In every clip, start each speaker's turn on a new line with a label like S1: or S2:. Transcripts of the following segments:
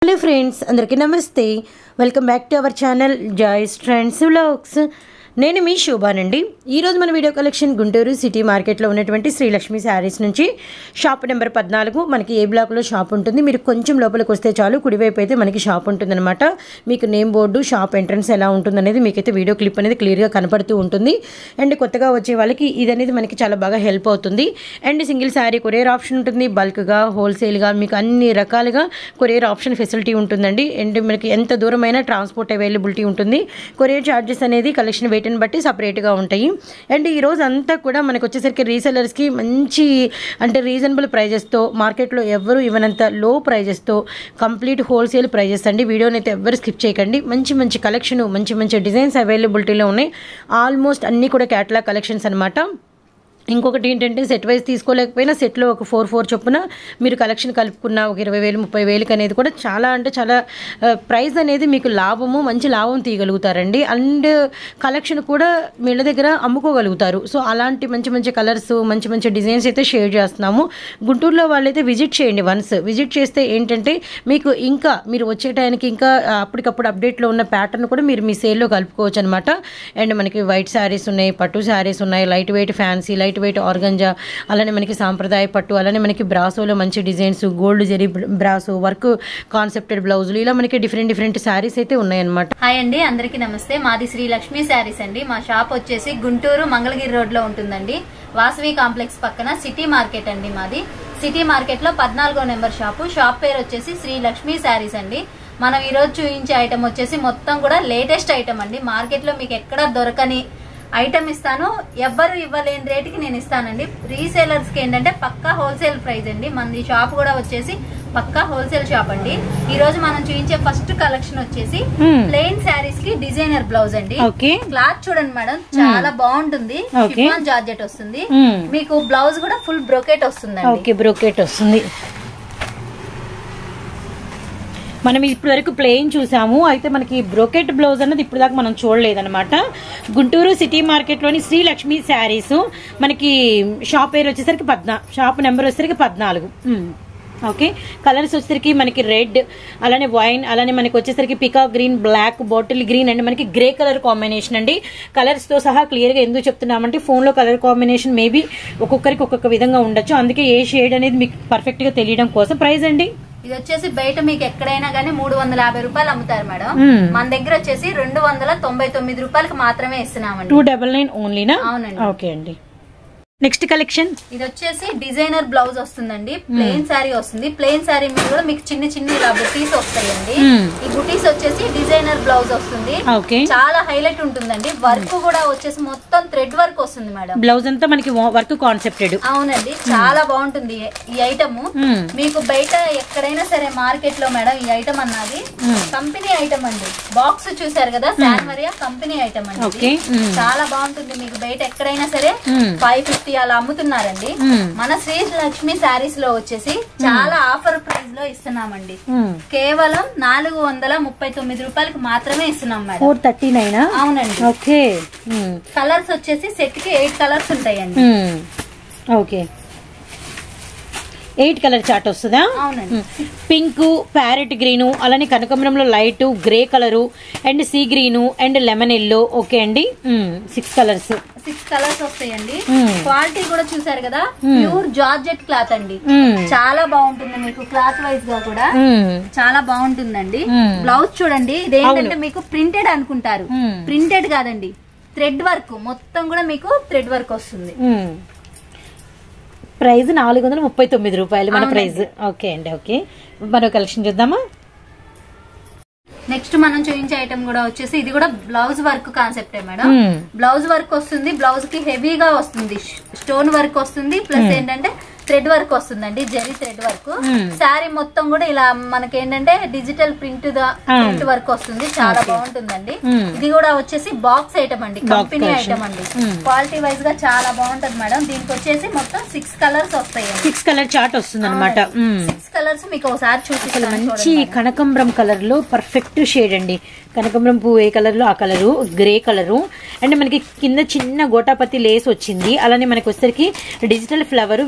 S1: Hello friends అందరికీ నమస్తే welcome back to our channel Joy's trends vlogs నేను మీ శోభానండి ఈరోజు మన వీడియో కలెక్షన్ గుంటూరు సిటీ మార్కెట్లో ఉన్నటువంటి శ్రీలక్ష్మి శారీస్ నుంచి షాప్ నెంబర్ పద్నాలుగు మనకి ఏ బ్లాక్లో షాప్ ఉంటుంది మీరు కొంచెం లోపలికి వస్తే చాలు కుడివైపు అయితే మనకి షాప్ ఉంటుందన్నమాట మీకు నేమ్ బోర్డు షాప్ ఎంట్రన్స్ ఎలా ఉంటుందనేది మీకైతే వీడియో క్లిప్ అనేది క్లియర్గా కనపడుతూ ఉంటుంది అండ్ కొత్తగా వచ్చే వాళ్ళకి ఇది అనేది మనకి చాలా బాగా హెల్ప్ అవుతుంది and single sari courier option ఉంటుంది బల్క్గా హోల్సేల్గా మీకు అన్ని రకాలుగా కొరియర్ ఆప్షన్ ఫెసిలిటీ ఉంటుందండి అండ్ మనకి ఎంత దూరమైనా ట్రాన్స్పోర్ట్ అవైలబిలిటీ ఉంటుంది కొరియర్ ఛార్జెస్ అనేది కలెక్షన్ వెయిట్ని బట్టి సపరేట్గా ఉంటాయి అండ్ ఈరోజు అంతా కూడా మనకు వచ్చేసరికి రీసెలర్స్కి మంచి అంటే రీజనబుల్ ప్రైజెస్తో మార్కెట్లో ఎవరు ఇవ్వనంత లో ప్రైజెస్తో కంప్లీట్ హోల్సేల్ ప్రైజెస్ అండి వీడియోని అయితే ఎవరు స్కిప్ చేయకండి మంచి మంచి కలెక్షన్ మంచి మంచి డిజైన్స్ అవైలబిలిటీలో ఉన్నాయి ఆల్మోస్ట్ అన్నీ కూడా క్యాటలాగ్ కలెక్షన్స్ అనమాట ఇంకొకటి ఏంటంటే సెట్ వైజ్ తీసుకోలేకపోయినా సెట్లో ఒక ఫోర్ ఫోర్ చొప్పున మీరు కలెక్షన్ కలుపుకున్న ఒక ఇరవై వేలు ముప్పై వేలకి అనేది కూడా చాలా అంటే చాలా ప్రైస్ అనేది మీకు లాభము మంచి లాభం తీయగలుగుతారండి అండ్ కలెక్షన్ కూడా వీళ్ళ దగ్గర అమ్ముకోగలుగుతారు సో అలాంటి మంచి మంచి కలర్స్ మంచి మంచి డిజైన్స్ అయితే షేర్ చేస్తున్నాము గుంటూరులో వాళ్ళైతే విజిట్ చేయండి వన్స్ విజిట్ చేస్తే ఏంటంటే మీకు ఇంకా మీరు వచ్చే టైంకి ఇంకా అప్పటికప్పుడు అప్డేట్లో ఉన్న ప్యాటర్న్ కూడా మీరు మీ సేల్లో కలుపుకోవచ్చు అనమాట అండ్ మనకి వైట్ శారీస్ ఉన్నాయి పట్టు శారీస్ ఉన్నాయి light weight fancy light weight organza అలానే మనకి సాంప్రదాయ పట్టు అలానే మనకి బ్రాసోలో మంచి designs gold zari brasso work concepted బ్లౌజులు ఇలా మనకి డిఫరెంట్ డిఫరెంట్ శారీస్ అయితే ఉన్నాయన్నమాట
S2: హాయ్ అండి అందరికీ నమస్తే మాది శ్రీ లక్ష్మీ శారీస్ అండి మా షాప్ వచ్చేసి గుంటూరు మంగళగిరి రోడ్ లో ఉంటుందండి వాసవి కాంప్లెక్స్ పక్కన సిటీ మార్కెట్ అండి మాది సిటీ మార్కెట్ లో పద్నాలుగో నెంబర్ షాపు షాప్ పేరు వచ్చేసి శ్రీ లక్ష్మీ శారీస్ అండి మనం ఈ రోజు చూపించే ఐటమ్ వచ్చేసి మొత్తం కూడా లేటెస్ట్ ఐటమ్ అండి మార్కెట్ లో మీకు ఎక్కడ దొరకని ఐటమ్ ఇస్తాను ఎవ్వరు ఇవ్వలేని రేటుకి నేను ఇస్తానండి రీసేలర్స్ కి ఏంటంటే పక్కా హోల్సేల్ ప్రైస్ అండి మనది షాప్ కూడా వచ్చేసి పక్కా హోల్సేల్ షాప్ అండి ఈ రోజు మనం చూపించే ఫస్ట్ కలెక్షన్ వచ్చేసి
S1: Hmm.
S2: ప్లెయిన్ శారీస్ కి డిజైనర్ బ్లౌజ్ అండి
S1: ఓకే
S2: క్లాత్ చూడండి మేడం చాలా బాగుంటుంది
S1: Okay.
S2: షిఫాన్ జార్జెట్ వస్తుంది
S1: Hmm.
S2: మీకు బ్లౌజ్ కూడా ఫుల్ బ్రోకెట్ వస్తుందండి
S1: ఓకే బ్రోకెట్ వస్తుంది మనం ఇప్పటి వరకు ప్లెయిన్ చూసాము అయితే మనకి బ్రోకెట్ బ్లౌజ్ అన్నది ఇప్పుడు దాకా మనం చూడలేదన్నమాట గుంటూరు సిటీ మార్కెట్లోని శ్రీలక్ష్మి శారీస్ మనకి షాప్ పేరు వచ్చేసరికి పద్నా షాప్ నెంబర్ వచ్చేసరికి పద్నాలుగు ఉమ్. ఓకే కలర్స్ వచ్చేసరికి మనకి రెడ్ అలానే వైన్ అలానే మనకి వచ్చేసరికి పికా green black bottle green and మనకి గ్రే కలర్ కాంబినేషన్ అండి కలర్స్ తో సహా క్లియర్ గా ఎందుకు చెప్తున్నామంటే ఫోన్ లో కలర్ కాంబినేషన్ మేబీ ఒక్కొక్కరికి ఒక్కొక్క విధంగా ఉండొచ్చు అందుకే ఏ షేడ్ అనేది మీకు పర్ఫెక్ట్ గా తెలియడం కోసం ప్రైస్ అండి
S2: ఇది వచ్చేసి బయట మీకు ఎక్కడైనా గానీ మూడు వందల యాభై రూపాయలు అమ్ముతారు మేడం
S1: Hmm.
S2: మన దగ్గర వచ్చేసి రెండు వందల తొంభై తొమ్మిది రూపాయలకి మాత్రమే ఇస్తున్నామండి
S1: టూ డబల్ నైన్ ఓన్లీనా
S2: అవునండి.
S1: ఓకే అండి నెక్స్ట్ కలెక్షన్
S2: ఇది వచ్చేసి డిజైనర్ బ్లౌజ్ వస్తుందండి ప్లెయిన్ శారీ వస్తుంది ప్లెయిన్ శారీ మీద కూడా మీకు చిన్న చిన్న ఇలా బుటీస్ వస్తాయండి
S1: Hmm.
S2: ఈ బుటీస్ వచ్చేసి డిజైనర్ బ్లౌజ్ వస్తుంది
S1: ఓకే
S2: చాలా హైలైట్ ఉంటుందండి వర్క్ కూడా వచ్చేసి మొత్తం థ్రెడ్ వర్క్ వస్తుంది మేడం
S1: బ్లౌజ్ అంతా మనకి వర్క్ కాన్సెప్టెడ్
S2: అవునండి చాలా బాగుంటుంది ఈ ఐటమ్
S1: Hmm.
S2: మీకు బయట ఎక్కడైనా సరే మార్కెట్ లో మేడం ఈ ఐటమ్ అన్నది
S1: Hmm.
S2: కంపెనీ ఐటమ్ అండి బాక్స్ చూసారు కదా శాన్మరియా కంపెనీ ఐటమ్ అండి
S1: ఓకే
S2: ఇది. చాలా బాగుంటుంది మీకు బయట ఎక్కడైనా సరే
S1: Hmm.
S2: ఫైవ్ ఫిఫ్టీ అలా అమ్ముతున్నారండి
S1: Hmm.
S2: మన శ్రీ లక్ష్మి శారీస్ లో వచ్చేసి చాలా ఆఫర్ ప్రైస్ లో ఇస్తున్నామండి
S1: Hmm.
S2: కేవలం నాలుగు వందల ముప్పై తొమ్మిది రూపాయలకి మాత్రమే ఇస్తున్నాం మేడం
S1: ఫోర్ థర్టీ నైనా
S2: అవునండి
S1: ఓకే Hmm.
S2: కలర్స్ వచ్చేసి సెట్ కి ఎయిట్ కలర్స్ ఉంటాయండి
S1: Hmm. Okay eight colour chart వస్తుందా
S2: అవునండి
S1: పింక్ ప్యారెట్ గ్రీను అలానే కనకమరంలో light grey colour and sea green and lemon yellow okay అండి సిక్స్ కలర్స్
S2: సిక్స్ కలర్స్ వస్తాయండి
S1: Hmm.
S2: క్వాలిటీ కూడా చూసారు కదా ప్యూర్ జార్జెట్ క్లాత్ అండి చాలా బాగుంటుంది మీకు క్లాత్ వైజ్ గా కూడా చాలా బాగుంటుందండి
S1: Hmm.
S2: బ్లౌజ్ చూడండి ఇదేంటంటే మీకు ప్రింటెడ్ అనుకుంటారు
S1: Hmm.
S2: ప్రింటెడ్ కాదండి థ్రెడ్ వర్క్ మొత్తం కూడా మీకు థ్రెడ్ వర్క్ వస్తుంది
S1: ప్రైస్ నాలుగు వందల ముప్పై తొమ్మిది రూపాయలు మన
S2: అవునండి.
S1: ప్రైస్ ఓకే అండి ఓకే మరో కలెక్షన్ చూద్దామా
S2: నెక్స్ట్ మనం చూపించే ఐటమ్ కూడా వచ్చేసి ఇది కూడా బ్లౌజ్ వర్క్ కాన్సెప్టే మేడం
S1: Hmm.
S2: బ్లౌజ్ వర్క్ వస్తుంది బ్లౌజ్ కి హెవీగా వస్తుంది స్టోన్ వర్క్ వస్తుంది ప్లస్ ఏంటంటే థ్రెడ్ వర్క్ వస్తుందండి zari thread work
S1: Hmm.
S2: Sari మొత్తం కూడా ఇలా మనకి ఏంటంటే డిజిటల్ ప్రింట్ ప్రింట్ వర్క్ వస్తుంది చాలా బాగుంటుందండి
S1: Hmm.
S2: ఇది కూడా వచ్చేసి బాక్స్ ఐటమ్ అండి
S1: Box
S2: కంపెనీ
S1: collection.
S2: ఐటమ్ అండి
S1: Hmm.
S2: క్వాలిటీ వైజ్ గా చాలా బాగుంటది మేడం దీనికి వచ్చేసి మొత్తం సిక్స్ కలర్స్ వస్తాయండి
S1: సిక్స్ కలర్ చార్ట్ వస్తుంది అనమాట
S2: సిక్స్ కలర్స్ మీకు ఒకసారి చూపిస్తాను
S1: మంచి
S2: చూడండి మేడం.
S1: కనకంబరం కలర్ లో పర్ఫెక్ట్ షేడ్ అండి కనకంబరం పువ్వు ఏ కలర్ లో ఆ కలరు గ్రే కలరు అండ్ మనకి కింద చిన్న గోటాపతి లేస్ వచ్చింది అలానే మనకి వచ్చేసరికి డిజిటల్ ఫ్లవర్ విత్ మైకా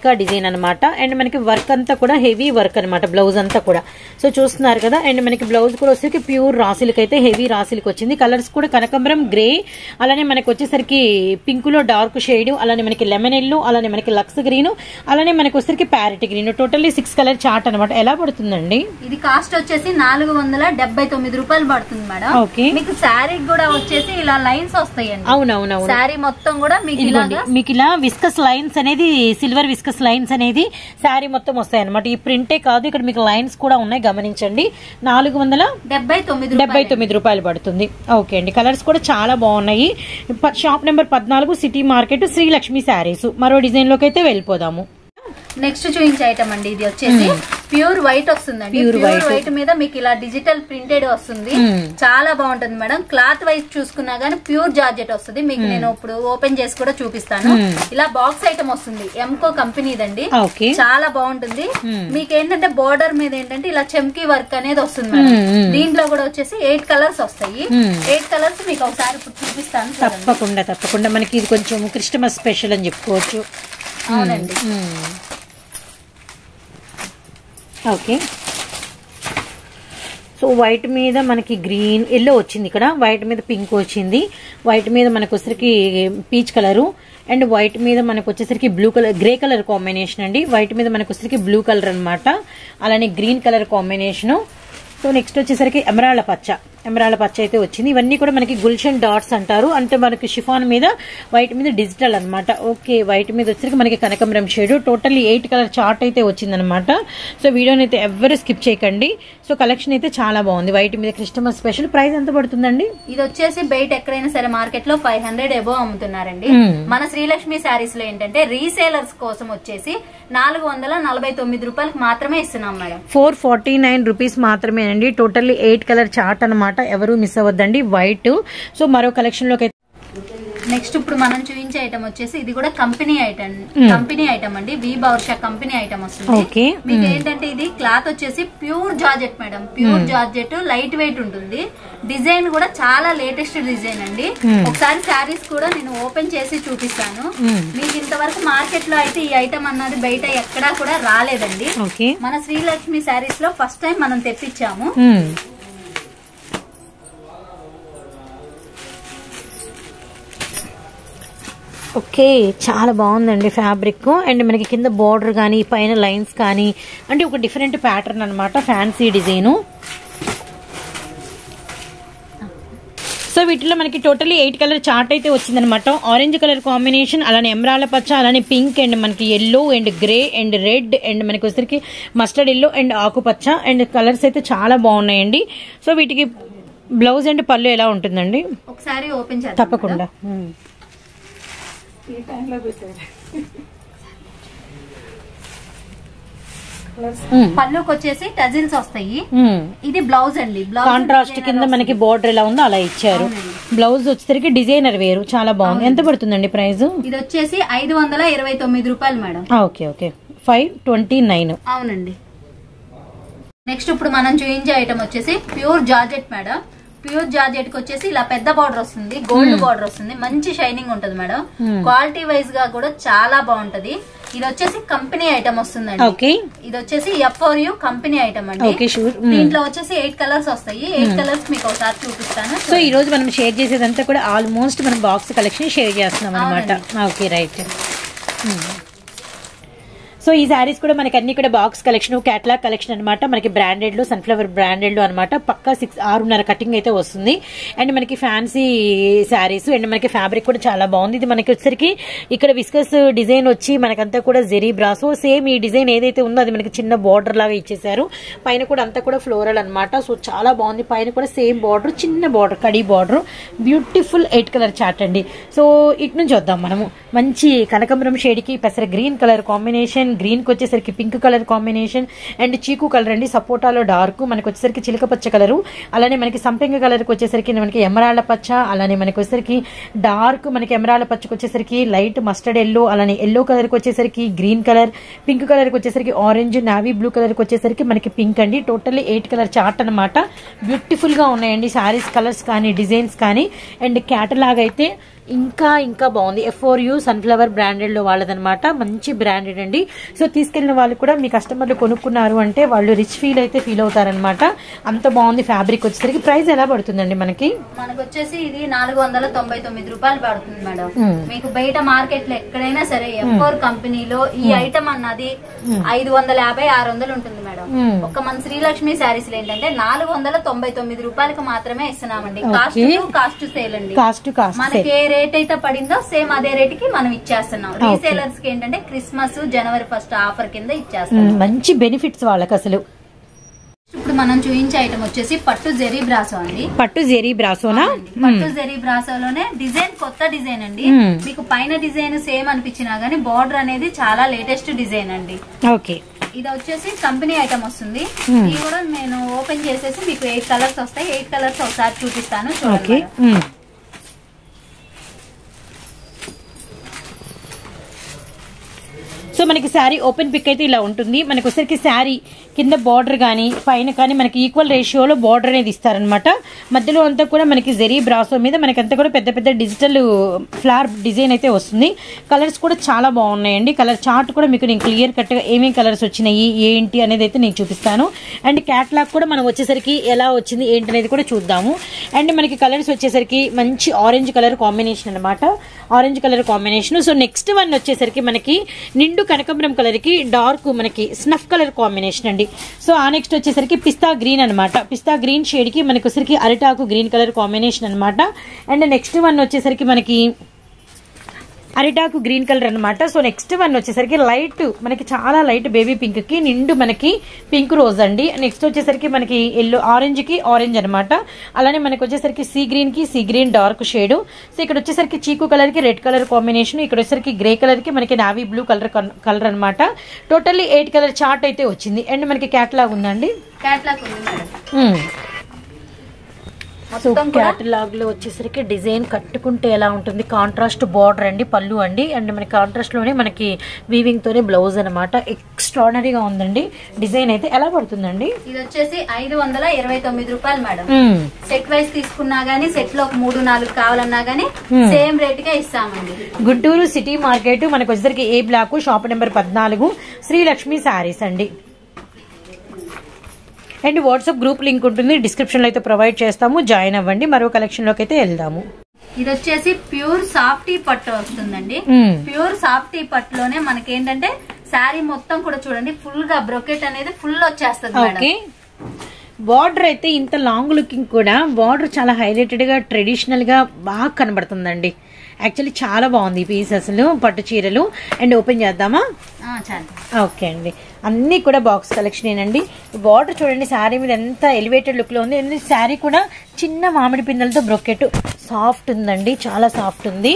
S1: టీకా డిజైన్ అనమాట అండ్ మనకి వర్క్ అంతా కూడా హెవీ వర్క్ అనమాట బ్లౌజ్ అంతా కూడా సో చూస్తున్నారు కదా అండ్ మనకి బ్లౌజ్ కూడా వచ్చేసరికి ప్యూర్ రాసిలకి అయితే హెవీ రాసిలకి వచ్చింది కలర్స్ కూడా కనకంబరం గ్రే అలానే మనకి వచ్చేసరికి పింక్ లో డార్క్ షేడ్ అలానే మనకి లెమన్ ఎల్లో అలానే మనకి లక్స్ గ్రీన్ అలానే మనకి వచ్చేసరికి parrot green totally six colour chart అనమాట ఎలా పడుతుందండి
S2: ఇది కాస్ట్ వచ్చేసి నాలుగు వందల డెబ్బై తొమ్మిది రూపాయలు పడుతుంది మేడం
S1: ఓకే
S2: మీకు శారీ కూడా వచ్చేసి ఇలా లైన్స్ వస్తాయండి
S1: అవునవునవును
S2: శారీ మొత్తం కూడా మీకు
S1: ఇదిగోండి
S2: ఇలాగా
S1: మీకు ఇలా విస్కస్ లైన్స్ అనేది సిల్వర్ విస్కస్ లైన్స్ అనేది శారీ మొత్తం వస్తాయి అనమాట ఈ ప్రింటే కాదు ఇక్కడ మీకు లైన్స్ కూడా ఉన్నాయి గమనించండి నాలుగు వందల
S2: డెబ్బై తొమ్మిది
S1: డెబ్బై తొమ్మిది రూపాయలు పడుతుంది ఓకే అండి కలర్స్ కూడా చాలా బాగున్నాయి ప- షాప్ నెంబర్ పద్నాలుగు సిటీ మార్కెట్ శ్రీలక్ష్మి శారీస్ మరో డిజైన్ లోకి అయితే వెళ్ళిపోదాము
S2: నెక్స్ట్ చూపించే ఐటమ్ అండి ఇది వచ్చేసి ప్యూర్ వైట్ వస్తుందండి
S1: Pure
S2: ప్యూర్
S1: white.
S2: వైట్ మీద మీకు ఇలా డిజిటల్ ప్రింటెడ్ వస్తుంది
S1: Hmm.
S2: చాలా బాగుంటుంది మేడం క్లాత్ వైజ్ చూసుకున్నా గానీ ప్యూర్ జార్జెట్ వస్తుంది మీకు నేను ఇప్పుడు ఓపెన్ చేసి కూడా చూపిస్తాను
S1: Hmm.
S2: ఇలా బాక్స్ ఐటమ్ వస్తుంది ఎంకో కంపెనీదండి
S1: ఓకే
S2: చాలా బాగుంటుంది
S1: Hmm.
S2: మీకు ఏంటంటే బోర్డర్ మీద ఏంటంటే ఇలా చెంకీ వర్క్ అనేది వస్తుంది మేడం
S1: Hmm, hmm.
S2: దీంట్లో కూడా వచ్చేసి ఎయిట్ కలర్స్ వస్తాయి
S1: Hmm.
S2: ఎయిట్ కలర్స్ మీకు ఒకసారి ఇప్పుడు చూపిస్తాను చూడండి.
S1: తప్పకుండా తప్పకుండా మనకి ఇది కొంచెం క్రిస్టమస్ స్పెషల్ అని చెప్పుకోవచ్చు
S2: అవునండి
S1: మ్మ్. ఓకే సో వైట్ మీద మనకి గ్రీన్ ఎల్లో వచ్చింది ఇక్కడ వైట్ మీద పింక్ వచ్చింది వైట్ మీద మనకు వచ్చేసరికి పీచ్ కలరు అండ్ వైట్ మీద మనకు వచ్చేసరికి blue colour grey colour combination అండి వైట్ మీద మనకు వచ్చేసరికి బ్లూ కలర్ అన్నమాట అలానే green colour combination so next వచ్చేసరికి ఎమరాళ్ళ పచ్చ ఎమరాళ్ళ పచ్చ అయితే వచ్చింది ఇవన్నీ కూడా మనకి గుల్షన్ డాట్స్ అంటారు అంటే మనకి షిఫాన్ మీద వైట్ మీద డిజిటల్ అన్నమాట ఓకే వైట్ మీద వచ్చేసరికి మనకి కనకమరం shade totally eight colour chart అయితే వచ్చిందనమాట సో వీడియోని అయితే ఎవరు స్కిప్ చేయకండి సో కలెక్షన్ అయితే చాలా బాగుంది వైట్ మీద క్రిస్టమస్ స్పెషల్ ప్రైస్ ఎంత పడుతుందండి
S2: ఇది వచ్చేసి బయట ఎక్కడైనా సరే మార్కెట్ లో ఫైవ్ హండ్రెడ్ ఎబో అమ్ముతున్నారండి
S1: మ్మ్.
S2: మన శ్రీలక్ష్మి శారీస్ లో ఏంటంటే రీసేలర్స్ కోసం వచ్చేసి నాలుగు వందల నలభై తొమ్మిది రూపాయలకు మాత్రమే ఇస్తున్నాం madam
S1: four forty nine rupees మాత్రమేనండి టోటల్లీ ఎయిట్ కలర్ చార్ట్ అనమాట ఎవరు మిస్ అవ్వద్దండి వైట్ సో మరో కలెక్షన్ లోకి అయితే
S2: నెక్స్ట్ ఇప్పుడు మనం చూపించే ఐటమ్ వచ్చేసి ఇది కూడా కంపెనీ ఐటమ్ కంపెనీ ఐటమ్ అండి వి బౌర్షా కంపెనీ ఐటమ్ వస్తుంది
S1: ఓకే
S2: మీకు ఏంటంటే ఇది క్లాత్ వచ్చేసి pure georgette madam pure georgette light weight ఉంటుంది డిజైన్ కూడా చాలా లేటెస్ట్ డిజైన్ అండి
S1: Hmm.
S2: ఒకసారి శారీస్ కూడా నేను ఓపెన్ చేసి చూపిస్తాను
S1: Hmm.
S2: మీకు ఇంతవరకు మార్కెట్ లో అయితే ఈ ఐటమ్ అన్నది బయట ఎక్కడా కూడా రాలేదండి
S1: ఓకే
S2: మన శ్రీలక్ష్మి శారీస్ లో ఫస్ట్ టైం మనం తెప్పించాము
S1: మ్మ్. ఓకే చాలా బాగుందండి ఫ్యాబ్రిక్ అండ్ మనకి కింద బార్డర్ కానీ పైన లైన్స్ కానీ అంటే ఒక డిఫరెంట్ ప్యాటర్న్ అనమాట ఫ్యాన్సీ డిజైను సో వీటిలో మనకి టోటలీ ఎయిట్ కలర్ చార్ట్ అయితే వచ్చిందనమాట ఆరెంజ్ కలర్ కాంబినేషన్ అలానే ఎమరాల పచ్చ అలానే పింక్ అండ్ మనకి yellow and grey and red and మనకి వచ్చరికి మస్టర్డ్ ఎల్లో అండ్ ఆకుపచ్చ అండ్ కలర్స్ అయితే చాలా బాగున్నాయండి సో వీటికి బ్లౌజ్ అండ్ పళ్ళు ఎలా ఉంటుందండి
S2: ఒకసారి ఓపెన్ చేద్దాం
S1: తప్పకుండా
S2: మేడం. పళ్ళుకి వచ్చేసి టజిల్స్ వస్తాయి ఇది బ్లౌజ్ అండి బ్లౌజ్
S1: కాంట్రాస్ట్ కింద మనకి బోర్డర్ ఎలా ఉందో అలా ఇచ్చారు బ్లౌజ్ వచ్చేసరికి డిజైనర్ వేరు చాలా బాగుంది ఎంత పడుతుందండి ప్రైస్
S2: ఇది వచ్చేసి ఐదు వందల ఇరవై తొమ్మిది రూపాయలు madam
S1: okay okay five twenty nine
S2: అవునండి నెక్స్ట్ ఇప్పుడు మనం చూపించే ఐటమ్ వచ్చేసి pure georgette madam pure georgette కి వచ్చేసి ఇలా పెద్ద బార్డర్ వస్తుంది గోల్డ్ బార్డర్ వస్తుంది మంచి షైనింగ్ ఉంటది మేడం క్వాలిటీ వైజ్ గా కూడా చాలా బాగుంటది ఇది వచ్చేసి కంపెనీ ఐటమ్ వస్తుందండి
S1: ఓకే
S2: ఇది వచ్చేసి F four U company item అండి
S1: ఓకే షూర్
S2: దీంట్లో వచ్చేసి ఎయిట్ కలర్స్ వస్తాయి ఎయిట్ కలర్స్ మీకు ఒకసారి చూపిస్తాను
S1: సో ఈ రోజు మనం షేర్ చేసేదంతా కూడా ఆల్మోస్ట్ మనం బాక్స్ కలెక్షన్ షేర్ చేస్తున్నాం అనమాట ఓకే రైట్ సో ఈ శారీస్ కూడా మనకి అన్ని కూడా బాక్స్ కలెక్షన్ క్యాటలాగ్ కలెక్షన్ అనమాట మనకి బ్రాండెడ్ లో సన్ఫ్లవర్ బ్రాండెడ్ లో అనమాట పక్కా సిక్స్ ఆరున్నర కటింగ్ అయితే వస్తుంది అండ్ మనకి ఫ్యాన్సీ శారీస్ అండ్ మనకి ఫ్యాబ్రిక్ కూడా చాలా బాగుంది ఇది మనకి వచ్చేసరికి ఇక్కడ విస్కస్ డిజైన్ వచ్చి మనకంతా కూడా జెరీ బ్రాసో సేమ్ ఈ డిజైన్ ఏదైతే ఉందో అది మనకి చిన్న బార్డర్ లాగా ఇచ్చేసారు పైన కూడా అంతా కూడా ఫ్లోరల్ అనమాట సో చాలా బాగుంది పైన కూడా సేమ్ బార్డర్ చిన్న బార్డర్ కడీ border beautiful eight colour chart అండి సో ఇటు నుంచి వద్దాం మనము మంచి కనకంబరం షేడ్ కి పెసర గ్రీన్ కలర్ కాంబినేషన్ గ్రీన్ కి వచ్చేసరికి పింక్ కలర్ కాంబినేషన్ అండ్ చీకు కలర్ అండి సపోటాలో డార్క్ మనకి వచ్చేసరికి చిలక పచ్చ కలరు అలానే మనకి సంపెంగ కలర్ కి వచ్చేసరికి మనకి ఎమరాళ్ళ పచ్చ అలానే మనకి వచ్చేసరికి డార్క్ మనకి ఎమరాళ్ళ పచ్చకి వచ్చేసరికి లైట్ మస్టర్డ్ ఎల్లో అలానే ఎల్లో కలర్ కి వచ్చేసరికి గ్రీన్ కలర్ పింక్ కలర్ కి వచ్చేసరికి ఆరెంజ్ నావీ బ్లూ కలర్ కి వచ్చేసరికి మనకి పింక్ అండి టోటల్లీ ఎయిట్ కలర్ చార్ట్ అనమాట బ్యూటిఫుల్ గా ఉన్నాయండి శారీస్ కలర్స్ కానీ డిజైన్స్ కానీ అండ్ క్యాటలాగ్ అయితే ఇంకా ఇంకా బాగుంది F four U sunflower branded లో వాళ్ళదనమాట మంచి బ్రాండెడ్ అండి సో తీసుకెళ్లిన వాళ్ళు కూడా మీ కస్టమర్లు కొనుక్కున్నారు అంటే వాళ్ళు రిచ్ ఫీల్ అయితే ఫీల్ అవుతారనమాట అంత బాగుంది ఫ్యాబ్రిక్ వచ్చేసరికి ప్రైస్ ఎలా పడుతుందండి మనకి
S2: మనకు వచ్చేసి ఇది నాలుగు వందల తొంభై తొమ్మిది రూపాయలు పడుతుంది మేడం
S1: మ్మ్.
S2: మీకు బయట మార్కెట్ లో ఎక్కడైనా సరే ఎఫోర్ కంపెనీలో ఈ ఐటమ్ అన్నది ఐదు వందల యాభై ఆరు వందలు ఉంటుంది మేడం
S1: మ్మ్.
S2: ఒక మన శ్రీలక్ష్మి శారీస్ ఏంటంటే నాలుగు వందల తొంభై తొమ్మిది రూపాయలకి మాత్రమే ఇస్తున్నామండి cost
S1: Okay.
S2: To cost sale అండి
S1: కాస్ట్ కాస్ట్
S2: మనకి ఏ రేట్ అయితే పడిందో సేమ్ అదే రేట్ కి మనం ఇచ్చేస్తున్నాం రీసేలర్స్ కి ఏంటంటే క్రిస్మస్ జనవరి ఫస్ట్ ఆఫర్ కింద ఇచ్చేస్తాం
S1: మంచి బెనిఫిట్స్ వాళ్ళకి అసలు
S2: ఇప్పుడు మనం చూపించే ఐటమ్ వచ్చేసి పట్టు జెరీ బ్రాసో అండి
S1: పట్టు జెరీ బ్రాసోనా
S2: పట్టు జెరీ బ్రాసోలోనే డిజైన్ కొత్త డిజైన్ అండి
S1: మ్మ్.
S2: మీకు పైన డిజైన్ సేమ్ అనిపించినా గానీ బార్డర్ అనేది చాలా లేటెస్ట్ డిజైన్ అండి
S1: ఓకే
S2: ఇది వచ్చేసి కంపెనీ ఐటమ్ వస్తుంది
S1: మ్మ్.
S2: ఇది కూడా నేను ఓపెన్ చేసేసి మీకు ఎయిట్ కలర్స్ వస్తాయి ఎయిట్ కలర్స్ ఒకసారి చూపిస్తాను చూడండి
S1: ఓకే
S2: మేడం.
S1: సో మనకి శారీ ఓపెన్ పిక్ అయితే ఇలా ఉంటుంది మనకి వచ్చరికి శారీ కింద బార్డర్ కానీ పైన కానీ మనకి ఈక్వల్ రేషియోలో బార్డర్ అనేది ఇస్తారనమాట మధ్యలో అంతా కూడా మనకి జెరీ బ్రాసో మీద మనకి అంతా కూడా పెద్ద పెద్ద డిజిటల్ ఫ్లవర్ డిజైన్ అయితే వస్తుంది కలర్స్ కూడా చాలా బాగున్నాయండి కలర్ చార్ట్ కూడా మీకు నేను క్లియర్ కట్గా ఏమేమి కలర్స్ వచ్చినాయి ఏంటి అనేది అయితే నేను చూపిస్తాను అండ్ క్యాట్లాగ్ కూడా మనం వచ్చేసరికి ఎలా వచ్చింది ఏంటి అనేది కూడా చూద్దాము అండ్ మనకి కలర్స్ వచ్చేసరికి మంచి ఆరెంజ్ కలర్ కాంబినేషన్ అనమాట orange colour combination so next one వచ్చేసరికి మనకి నిండు కనకంబరం కలర్ కి డార్క్ మనకి స్నఫ్ కలర్ కాంబినేషన్ అండి సో ఆ నెక్స్ట్ వచ్చేసరికి పిస్తా గ్రీన్ అనమాట పిస్తా గ్రీన్ షేడ్ కి మనకి వచ్చేసరికి అరిటాకు గ్రీన్ కలర్ కాంబినేషన్ అనమాట అండ్ నెక్స్ట్ వన్ వచ్చేసరికి మనకి అరిటాకు గ్రీన్ కలర్ అనమాట సో నెక్స్ట్ వన్ వచ్చేసరికి లైట్ మనకి చాలా లైట్ బేబీ పింక్ కి నిండు మనకి పింక్ రోజ్ అండి నెక్స్ట్ వచ్చేసరికి మనకి ఎల్లో ఆరెంజ్ కి ఆరెంజ్ అనమాట అలానే మనకి వచ్చేసరికి సీ గ్రీన్ కి sea green dark shade so ఇక్కడ వచ్చేసరికి చీకు కలర్ కి రెడ్ కలర్ కాంబినేషన్ ఇక్కడ వచ్చేసరికి గ్రే కలర్ కి మనకి నావీ బ్లూ కలర్ కలర్ అనమాట టోటల్లీ ఎయిట్ కలర్ చార్ట్ అయితే వచ్చింది అండ్ మనకి క్యాట్లాగ్ ఉందండి
S2: క్యాట్లాగ్ ఉంది మేడం
S1: మ్మ్. సో
S2: మొత్తం కూడా
S1: క్యాటలాగ్ లో వచ్చేసరికి డిజైన్ కట్టుకుంటే ఎలా ఉంటుంది కాంట్రాస్ట్ బార్డర్ అండి పళ్ళు అండి అండ్ మనకి కాంట్రాస్ట్ లోనే మనకి వీవింగ్ తోనే బ్లౌజ్ అనమాట ఎక్స్ట్రాడనరీగా ఉందండి డిజైన్ అయితే ఎలా పడుతుందండి
S2: ఇది వచ్చేసి ఐదు వందల ఇరవై తొమ్మిది రూపాయలు మేడం
S1: మ్మ్.
S2: సెట్ వైజ్ తీసుకున్నా గానీ సెట్ లో ఒక మూడు నాలుగు కావాలన్నా గానీ
S1: Hmm.
S2: సేమ్ రేట్ గా ఇస్తామండి
S1: గుంటూరు సిటీ మార్కెట్ మనకు వచ్చేసరికి ఏ బ్లాక్ షాప్ నెంబర్ పద్నాలుగు శ్రీలక్ష్మి శారీస్ అండి అండ్ వాట్సాప్ గ్రూప్ లింక్ ఉంటుంది డిస్క్రిప్షన్ లో అయితే ప్రొవైడ్ చేస్తాము జాయిన్ అవ్వండి మరో కలెక్షన్ లోకి అయితే వెళ్దాము
S2: ఇది వచ్చేసి ప్యూర్ సాఫ్టీ పట్టు వస్తుందండి
S1: మ్మ్.
S2: ప్యూర్ సాఫ్టీ పట్టులోనే మనకి ఏంటంటే శారీ మొత్తం కూడా చూడండి ఫుల్ గా బ్రొకెట్ అనేది ఫుల్ వచ్చేస్తుంది మేడం
S1: ఓకే బార్డర్ అయితే ఇంత లాంగ్ లుకింగ్ కూడా బార్డర్ చాలా హైలైటెడ్ గా ట్రెడిషనల్ గా బాగా కనబడుతుందండి యాక్చువల్లీ చాలా బాగుంది ఈ పీస్ అసలు పట్టు చీరలు అండ్ ఓపెన్ చేద్దామా
S2: ఆ, చాలు
S1: ఓకే అండి అన్నీ కూడా బాక్స్ కలెక్షన్ ఏనండి బార్డర్ చూడండి శారీ మీద ఎంత ఎలివేటెడ్ లుక్ లో ఉంది ఎందుకంటే శారీ కూడా చిన్న మామిడి పిందెలతో బ్రొకెట్ సాఫ్ట్ ఉందండి చాలా సాఫ్ట్ ఉంది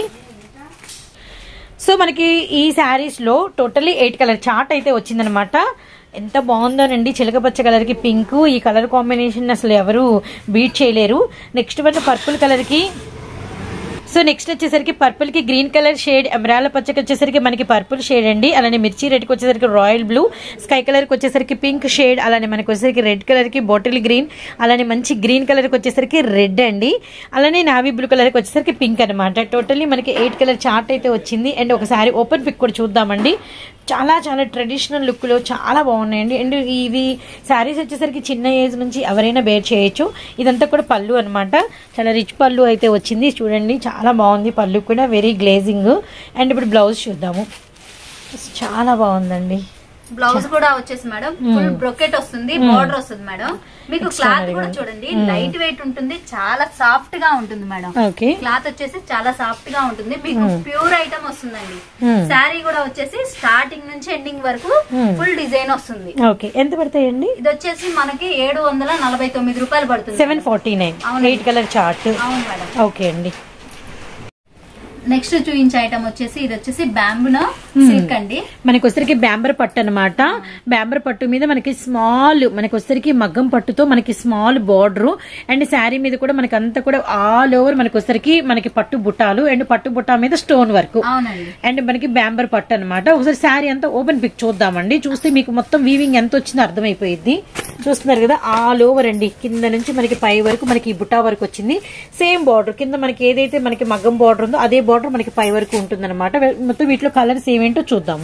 S1: సో మనకి ఈ శారీస్ లో టోటల్లీ ఎయిట్ కలర్ చార్ట్ అయితే వచ్చిందనమాట ఎంత బాగుందోనండి చిలకపచ్చ కలర్ కి పింక్ ఈ కలర్ కాంబినేషన్ అసలు ఎవరు బీట్ చేయలేరు నెక్స్ట్ వన్ పర్పుల్ కలర్ కి సో నెక్స్ట్ వచ్చేసరికి పర్పుల్ కి గ్రీన్ కలర్ షేడ్ ఎమరాల పచ్చకి వచ్చేసరికి మనకి పర్పుల్ షేడ్ అండి అలానే మిర్చి రెడ్ కి వచ్చేసరికి రాయల్ బ్లూ స్కై కలర్ కి వచ్చేసరికి పింక్ షేడ్ అలానే మనకి వచ్చేసరికి రెడ్ కలర్ కి బాటిల్ గ్రీన్ అలానే మంచి గ్రీన్ కలర్ కి వచ్చేసరికి రెడ్ అండి అలానే నావీ బ్లూ కలర్ కి వచ్చేసరికి పింక్ అనమాట టోటల్లీ మనకి ఎయిట్ కలర్ చార్ట్ అయితే వచ్చింది అండ్ ఒకసారి ఓపెన్ పిక్ కూడా చూద్దామండి చాలా చాలా ట్రెడిషనల్ లుక్ లో చాలా బాగున్నాయండి అండ్ ఇవి శారీస్ వచ్చేసరికి చిన్న ఏజ్ నుంచి ఎవరైనా బేర్ చేయొచ్చు ఇదంతా కూడా పళ్ళు అన్నమాట చాలా రిచ్ పళ్ళు అయితే వచ్చింది చూడండి చాలా బాగుంది పళ్ళు కూడా వెరీ గ్లేజింగ్ అండ్ ఇప్పుడు బ్లౌజ్ చూద్దాము చాలా బాగుందండి
S2: బ్లౌజ్ కూడా వచ్చేసి మేడం ఫుల్ బ్రొకెట్ వస్తుంది బార్డర్ వస్తుంది మేడం మీకు క్లాత్ కూడా చూడండి లైట్ వెయిట్ ఉంటుంది చాలా సాఫ్ట్ గా ఉంటుంది మేడం
S1: ఓకే
S2: క్లాత్ వచ్చేసి చాలా సాఫ్ట్ గా ఉంటుంది మీకు ప్యూర్ ఐటమ్ వస్తుందండి
S1: Hmm.
S2: శారీ కూడా వచ్చేసి స్టార్టింగ్ నుంచి ఎండింగ్ వరకు
S1: Hmm.
S2: ఫుల్ డిజైన్ వస్తుంది
S1: ఓకే ఎంత పడతాయండి
S2: ఇది వచ్చేసి మనకి ఏడు వందల నలభై తొమ్మిది రూపాయలు పడుతుంది
S1: సెవెన్ ఫార్టీ నైన్
S2: అవునండి.
S1: ఎయిట్ కలర్ చార్ట్
S2: అవును మేడం
S1: ఓకే అండి
S2: నెక్స్ట్ చూపించే ఐటమ్ వచ్చేసి ఇది వచ్చేసి బ్యాంబున సిల్క్ అండి
S1: మనకి వచ్చరికి బ్యాంబర్ పట్టు అనమాట బ్యాంబర్ పట్టు మీద మనకి స్మాల్ మనకి వచ్చరికి మగ్గం పట్టుతో మనకి స్మాల్ బార్డర్ అండ్ శారీ మీద కూడా మనకి అంతా కూడా ఆల్ ఓవర్ మనకి వచ్చరికి మనకి పట్టు బుట్టాలు అండ్ పట్టు బుట్ట మీద స్టోన్ వర్క్
S2: అవునండి
S1: అండ్ మనకి బ్యాంబర్ పట్టు అనమాట ఒకసారి శారీ అంతా ఓపెన్ పిక్ చూద్దామండి చూస్తే మీకు మొత్తం వీవింగ్ ఎంత వచ్చిందో అర్థమైపోయింది చూస్తున్నారు కదా ఆల్ ఓవర్ అండి కింద నుంచి మనకి పై వరకు మనకి ఈ బుట్టా వరకు వచ్చింది సేమ్ బార్డర్ కింద మనకి ఏదైతే మనకి మగ్గం బార్డర్ ఉందో అదే బార్డర్ మనకి పై వరకు ఉంటుంది అనమాట మొత్తం వీటిలో కలర్స్ ఏమేంటో చూద్దాము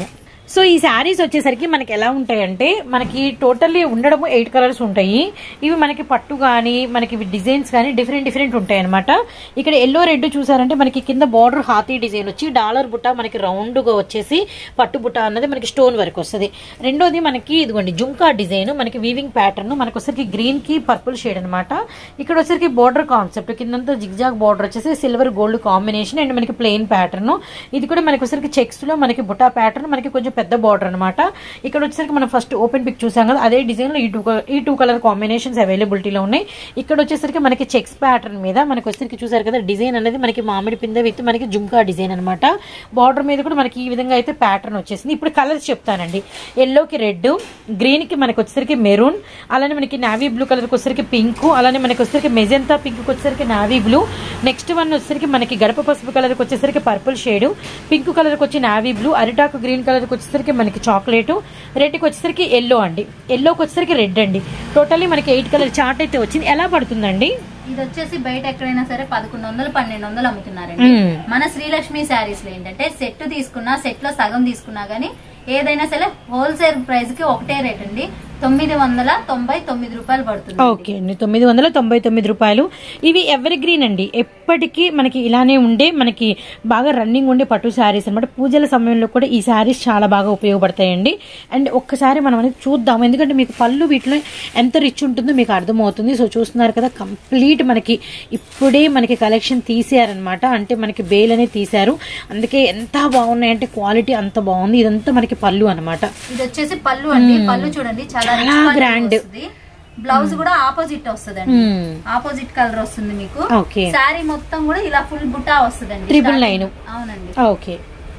S1: సో ఈ శారీస్ వచ్చేసరికి మనకి ఎలా ఉంటాయంటే మనకి టోటల్లీ ఉండడము ఎయిట్ కలర్స్ ఉంటాయి ఇవి మనకి పట్టు కానీ మనకి ఇవి డిజైన్స్ కానీ డిఫరెంట్ డిఫరెంట్ ఉంటాయి అనమాట ఇక్కడ ఎల్లో రెడ్ చూసారంటే మనకి కింద బార్డర్ హాతీ డిజైన్ వచ్చి డాలర్ బుట్ట మనకి రౌండ్గా వచ్చేసి పట్టు బుట్ట అన్నది మనకి స్టోన్ వర్క్ వస్తుంది రెండోది మనకి ఇదిగోండి జుంకా డిజైన్ మనకి వీవింగ్ ప్యాటర్న్ మనకి వచ్చరికి గ్రీన్ కి పర్పుల్ షేడ్ అనమాట ఇక్కడ వచ్చరికి బార్డర్ కాన్సెప్ట్ కిందంతా జిగ్జాగ్ బార్డర్ వచ్చేసి సిల్వర్ గోల్డ్ కాంబినేషన్ అండ్ మనకి ప్లెయిన్ ప్యాటర్న్ ఇది కూడా మనకి వచ్చరికి చెక్స్ లో మనకి బుటా ప్యాటర్న్ మనకి కొంచెం పెద్ద బార్డర్ అనమాట ఇక్కడ వచ్చేసరికి మనం ఫస్ట్ ఓపెన్ పిక్ చూసాం కదా అదే డిజైన్ లో ఈ టూ ఈ టూ కలర్ కాంబినేషన్స్ అవైలబిలిటీలో ఉన్నాయి ఇక్కడ వచ్చేసరికి మనకి చెక్స్ ప్యాటర్న్ మీద మనకి వచ్చేసరికి చూసారు కదా డిజైన్ అనేది మనకి మామిడి పింద విత్ మనకి జుంకా డిజైన్ అనమాట బార్డర్ మీద కూడా మనకి ఈ విధంగా అయితే ప్యాటర్న్ వచ్చేసింది ఇప్పుడు కలర్స్ చెప్తానండి ఎల్లోకి రెడ్ గ్రీన్ కి మనకి వచ్చేసరికి మెరూన్ అలానే మనకి నావీ బ్లూ కలర్కి వచ్చేసరికి పింక్ అలానే మనకి వచ్చేసరికి మెజెంతా పింక్ వచ్చేసరికి నావీ బ్లూ నెక్స్ట్ వన్ వచ్చేసరికి మనకి గడప పసుపు కలర్కి వచ్చేసరికి పర్పుల్ షేడ్ పింక్ కలర్కి వచ్చి నావీ బ్లూ అరిటాకు గ్రీన్ కలర్కి వచ్చేసరికి మనకి చాక్లెట్ రెడ్కి వచ్చేసరికి ఎల్లో అండి ఎల్లోకి వచ్చేసరికి రెడ్ అండి టోటల్లీ మనకి ఎయిట్ కలర్ చార్ట్ అయితే వచ్చింది ఎలా పడుతుందండి
S2: ఇది వచ్చేసి బయట ఎక్కడైనా సరే పదకొండు వందలు పన్నెండు వందలు అమ్ముతున్నారండి
S1: మ్మ్.
S2: మన శ్రీలక్ష్మి శారీస్ లో ఏంటంటే సెట్ తీసుకున్నా సెట్ లో సగం తీసుకున్నా గానీ ఏదైనా సరే హోల్సేల్ ప్రైస్ కి ఒకటే రేట్ అండి తొమ్మిది వందల తొంభై తొమ్మిది రూపాయలు పడుతుంది
S1: ఓకే అండి తొమ్మిది వందల తొంభై తొమ్మిది రూపాయలు ఇవి ఎవరి గ్రీన్ అండి ఎప్పటికీ మనకి ఇలానే ఉండే మనకి బాగా రన్నింగ్ ఉండే పట్టు శారీస్ అనమాట పూజల సమయంలో కూడా ఈ శారీస్ చాలా బాగా ఉపయోగపడతాయండి అండ్ ఒక్కసారి మనం అనేది చూద్దాం ఎందుకంటే మీకు పళ్ళు వీటిలో ఎంత రిచ్ ఉంటుందో మీకు అర్థమవుతుంది సో చూస్తున్నారు కదా కంప్లీట్ మనకి ఇప్పుడే మనకి కలెక్షన్ తీసారనమాట అంటే మనకి బేల్ అనేది తీశారు అందుకే ఎంత బాగున్నాయంటే క్వాలిటీ అంత బాగుంది ఇదంతా మనకి పళ్ళు అనమాట
S2: ఇది వచ్చేసి పళ్ళు అండి పళ్ళు చూడండి చాలా
S1: చాలా
S2: rich పళ్ళు
S1: grand.
S2: వస్తుంది. బ్లౌజ్ కూడా ఆపోజిట్ వస్తుందండి
S1: మ్మ్.
S2: ఆపోజిట్ కలర్ వస్తుంది మీకు
S1: ఓకే
S2: శారీ మొత్తం కూడా ఇలా ఫుల్ బుటా వస్తుందండి
S1: Triple
S2: Starting-
S1: line.
S2: అవునండి
S1: ఓకే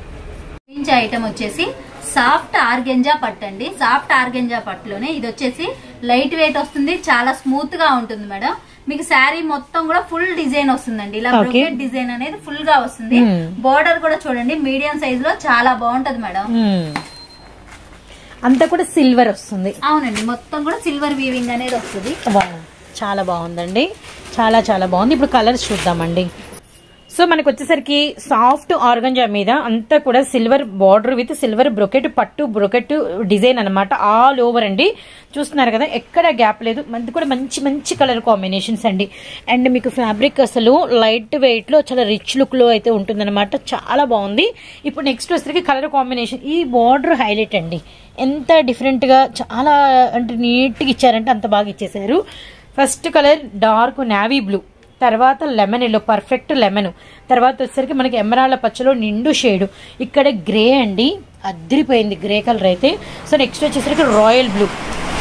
S2: ఇంచ్ ఐటమ్ వచ్చేసి సాఫ్ట్ ఆర్గెంజా పట్టు అండి సాఫ్ట్ ఆర్గెంజా పట్టులోనే ఇది వచ్చేసి లైట్ వెయిట్ వస్తుంది చాలా స్మూత్ గా ఉంటుంది మేడం మీకు శారీ మొత్తం కూడా ఫుల్ డిజైన్ వస్తుందండి ఇలా
S1: Okay.
S2: బ్రొకెట్ డిజైన్ అనేది ఫుల్ గా వస్తుంది
S1: Hmm.
S2: బోర్డర్ కూడా చూడండి మీడియం సైజ్ లో చాలా బాగుంటది మేడం
S1: మ్మ్. అంతా కూడా సిల్వర్ వస్తుంది
S2: అవునండి మొత్తం కూడా సిల్వర్ వీవింగ్ అనేది వస్తుంది
S1: బాగుంది చాలా బాగుందండి చాలా చాలా బాగుంది ఇప్పుడు కలర్స్ చూద్దామండి సో మనకు వచ్చేసరికి సాఫ్ట్ ఆర్గంజా మీద అంతా కూడా silver border with silver brocade పట్టు బ్రొకెట్ డిజైన్ అన్నమాట ఆల్ ఓవర్ అండి చూస్తున్నారు కదా ఎక్కడ గ్యాప్ లేదు మనది కూడా మంచి మంచి కలర్ కాంబినేషన్స్ అండి అండ్ మీకు ఫ్యాబ్రిక్ అసలు లైట్ వెయిట్ లో చాలా రిచ్ లుక్ లో అయితే ఉంటుందన్నమాట చాలా బాగుంది ఇప్పుడు నెక్స్ట్ వచ్చేసరికి కలర్ కాంబినేషన్ ఈ బార్డర్ హైలైట్ అండి ఎంత డిఫరెంట్ గా చాలా అంటే నీట్ గా ఇచ్చారంటే అంత బాగా ఇచ్చేసారు first colour dark navy blue తర్వాత లెమన్ ఎల్లో పర్ఫెక్ట్ లెమన్ తర్వాత వచ్చేసరికి మనకి ఎమరాళ్ళ పచ్చలో నిండు షేడు ఇక్కడ గ్రే అండి అద్దరిపోయింది గ్రే కలర్ అయితే సో నెక్స్ట్ వచ్చేసరికి రాయల్ బ్లూ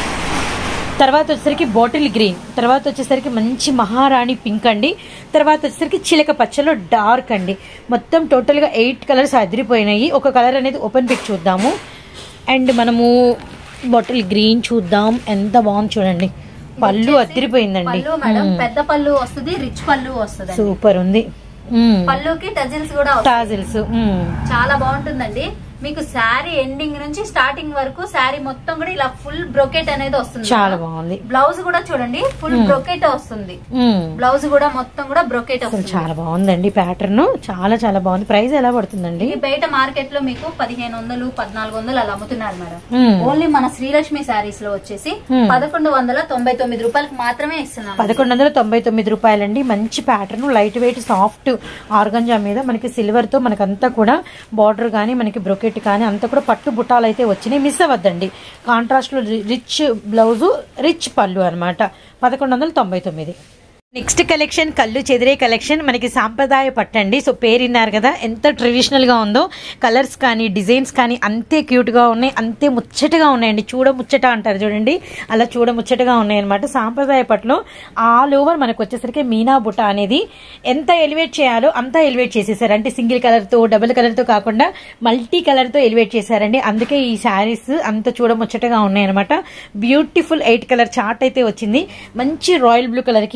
S1: తర్వాత వచ్చేసరికి బాటిల్ గ్రీన్ తర్వాత వచ్చేసరికి మంచి మహారాణి పింక్ అండి తర్వాత వచ్చేసరికి చిలక పచ్చలో డార్క్ అండి మొత్తం టోటల్గా ఎయిట్ కలర్స్ అదిరిపోయినాయి ఒక కలర్ అనేది ఓపెన్ పిక్ చూద్దాము అండ్ మనము బాటిల్ గ్రీన్ చూద్దాం ఎంత బాగుంది చూడండి పళ్ళు అదిరిపోయిందండి
S2: పళ్ళు మేడం పెద్ద పళ్ళు వస్తుంది రిచ్ పళ్ళు వస్తుంది
S1: సూపర్ ఉంది
S2: పళ్ళుకి టజిల్స్ కూడా వస్తాయి.
S1: టాజిల్స్
S2: చాలా బాగుంటుందండి మీకు శారీ ఎండింగ్ నుంచి స్టార్టింగ్ వరకు శారీ మొత్తం కూడా ఇలా ఫుల్ బ్రొకెట్ అనేది వస్తుంది
S1: చాలా బాగుంది
S2: బ్లౌజ్ కూడా చూడండి ఫుల్ బ్రొకెట్ వస్తుంది
S1: మ్మ్.
S2: బ్లౌజ్ కూడా మొత్తం కూడా బ్రొకెట్
S1: అసలు
S2: వస్తుంది
S1: చాలా బాగుందండి ప్యాటర్న్ చాలా చాలా బాగుంది ప్రైస్ ఎలా పడుతుందండి
S2: ఇది బయట మార్కెట్ లో మీకు పదిహేను వందలు పద్నాలుగు వందలు అలా అమ్ముతున్నారు మేడం
S1: మ్మ్.
S2: ఓన్లీ మన శ్రీలక్ష్మి శారీస్ లో వచ్చేసి
S1: మ్మ్.
S2: పదకొండు వందల తొంభై తొమ్మిది రూపాయలకి మాత్రమే ఇస్తున్నాం
S1: పదకొండు వందల తొంభై తొమ్మిది రూపాయలండి మంచి pattern light weight soft organza మీద మనకి సిల్వర్ తో మనకంతా కూడా బార్డర్ కానీ మనకి బ్రొకెట్ కానీ అంతా కూడా పట్టు బుట్టాలు అయితే వచ్చినాయి మిస్ అవ్వద్దండి కాంట్రాస్ట్ లో రిచ్ బ్లౌజు రిచ్ పళ్ళు అన్నమాట పదకొండు వందల తొంభై తొమ్మిది నెక్స్ట్ కలెక్షన్ కళ్ళు చెదిరే కలెక్షన్ మనకి సాంప్రదాయ పట్టండి సో పేరు విన్నారు కదా ఎంత ట్రెడిషనల్ గా ఉందో కలర్స్ కానీ డిజైన్స్ కానీ అంతే క్యూట్ గా ఉన్నాయి అంతే ముచ్చటగా ఉన్నాయండి చూడ ముచ్చట అంటారు చూడండి అలా చూడ ముచ్చటగా ఉన్నాయి అనమాట సాంప్రదాయ పట్టులో ఆల్ ఓవర్ మనకు వచ్చేసరికి మీనా బుట్ట అనేది ఎంత ఎలివేట్ చేయాలో అంతా ఎలివేట్ చేసేసారు అంటే సింగిల్ కలర్ తో డబుల్ కలర్ తో కాకుండా మల్టీ కలర్ తో ఎలివేట్ చేశారండి అందుకే ఈ శారీస్ అంత చూడ ముచ్చటగా ఉన్నాయి అనమాట బ్యూటిఫుల్ ఎయిట్ కలర్ చార్ట్ అయితే వచ్చింది మంచి రాయల్ బ్లూ కలర్ కి అసలు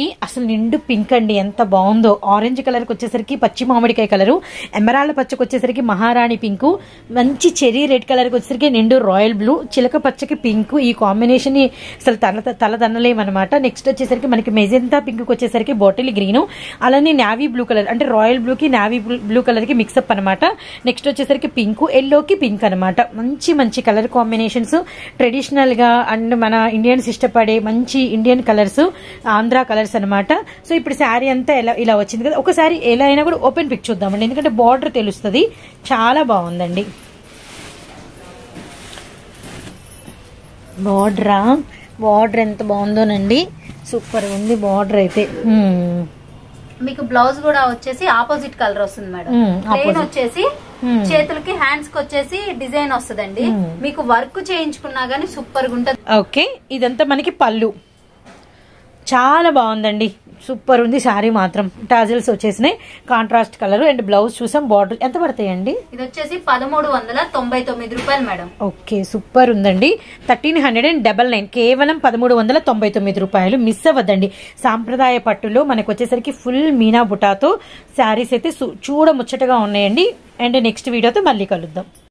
S1: అసలు నిండు పింక్ అండి ఎంత బాగుందో ఆరెంజ్ కలర్కి వచ్చేసరికి పచ్చి మామిడికాయ కలరు ఎమరాల్డ్ పచ్చకి వచ్చేసరికి మహారాణి పింకు మంచి చెరీ రెడ్ కలర్కి వచ్చేసరికి నిండు రాయల్ బ్లూ చిలక పచ్చకి పింక్ ఈ కాంబినేషన్ అసలు తల తల తన్నలేమన్నమాట నెక్స్ట్ వచ్చేసరికి మనకి మెజెంతా పింక్ వచ్చేసరికి బాటిల్ గ్రీన్ అలానే నావీ బ్లూ కలర్ అంటే రాయల్ బ్లూకి నావీ బ్లూ కలర్కి మిక్సప్ అనమాట నెక్స్ట్ వచ్చేసరికి పింక్ ఎల్లోకి పింక్ అనమాట మంచి మంచి కలర్ కాంబినేషన్స్ ట్రెడిషనల్గా అండ్ మన ఇండియన్స్ ఇష్టపడే మంచి ఇండియన్ కలర్స్ ఆంధ్ర కలర్స్ అనమాట సో ఇప్పుడు శారీ అంతా ఎలా ఇలా వచ్చింది కదా ఒకసారి ఎలా అయినా కూడా ఓపెన్ పిక్ చూద్దామండి ఎందుకంటే బార్డర్ తెలుస్తుంది చాలా బాగుందండి బార్డరా బార్డర్ ఎంత బాగుందోనండి సూపర్ ఉంది బార్డర్ అయితే మ్మ్.
S2: మీకు బ్లౌజ్ కూడా వచ్చేసి ఆపోజిట్ కలర్ వస్తుంది మేడం
S1: మ్మ్,
S2: ప్లెయిన్
S1: opposite.
S2: వచ్చేసి
S1: మ్మ్.
S2: చేతులకి హ్యాండ్స్ కి వచ్చేసి డిజైన్ వస్తుందండి
S1: మ్మ్.
S2: మీకు వర్క్ చేయించుకున్నా గానీ సూపర్ గా ఉంటది
S1: ఓకే ఇదంతా మనకి పళ్ళు చాలా బాగుందండి సూపర్ ఉంది శారీ మాత్రం టాజిల్స్ వచ్చేసినాయి కాంట్రాస్ట్ కలర్ అండ్ బ్లౌజ్ చూసాం బార్డర్ ఎంత పడతాయండి
S2: ఇది వచ్చేసి పదమూడు వందల తొంభై తొమ్మిది రూపాయలు మేడం
S1: ఓకే సూపర్ ఉందండి thirteen hundred and double nine కేవలం పదమూడు వందల తొంభై తొమ్మిది రూపాయలు మిస్ అవ్వద్దండి సాంప్రదాయ పట్టులో మనకు వచ్చేసరికి ఫుల్ మీనా బుటాతో శారీస్ అయితే సు- చూడ ముచ్చటగా ఉన్నాయండి అండ్ నెక్స్ట్ వీడియోతో మళ్ళీ కలుద్దాం